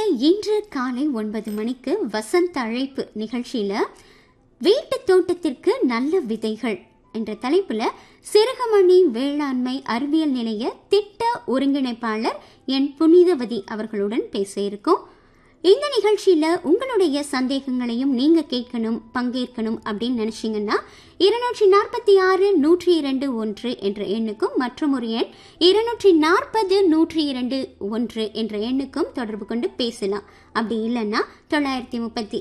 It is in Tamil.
இன்று காலை ஒன்பது மணிக்கு வசந்த அழைப்பு நிகழ்ச்சியில வீட்டு தோட்டத்திற்கு நல்ல விதைகள் என்ற தலைப்புல சிறுகமணி வேளாண்மை அறிவியல் நிலைய திட்ட ஒருங்கிணைப்பாளர் என் புனிதவதி அவர்களுடன் பேச இருக்கோம் இந்த நிகழ்ச்சியில உங்களுடைய சந்தேகங்களையும் நீங்க கேட்கணும் பங்கேற்கணும் அப்படின்னு நினைச்சீங்கன்னா இருநூற்றி நாற்பத்தி ஆறு நூற்றி இரண்டு ஒன்று என்ற எண்ணுக்கும் மற்றும் ஒரு எண் இருநூற்றி நாற்பது நூற்றி இரண்டு ஒன்று என்ற எண்ணுக்கும் தொடர்பு கொண்டு பேசலாம் அப்படி இல்லைன்னா தொள்ளாயிரத்தி முப்பத்தி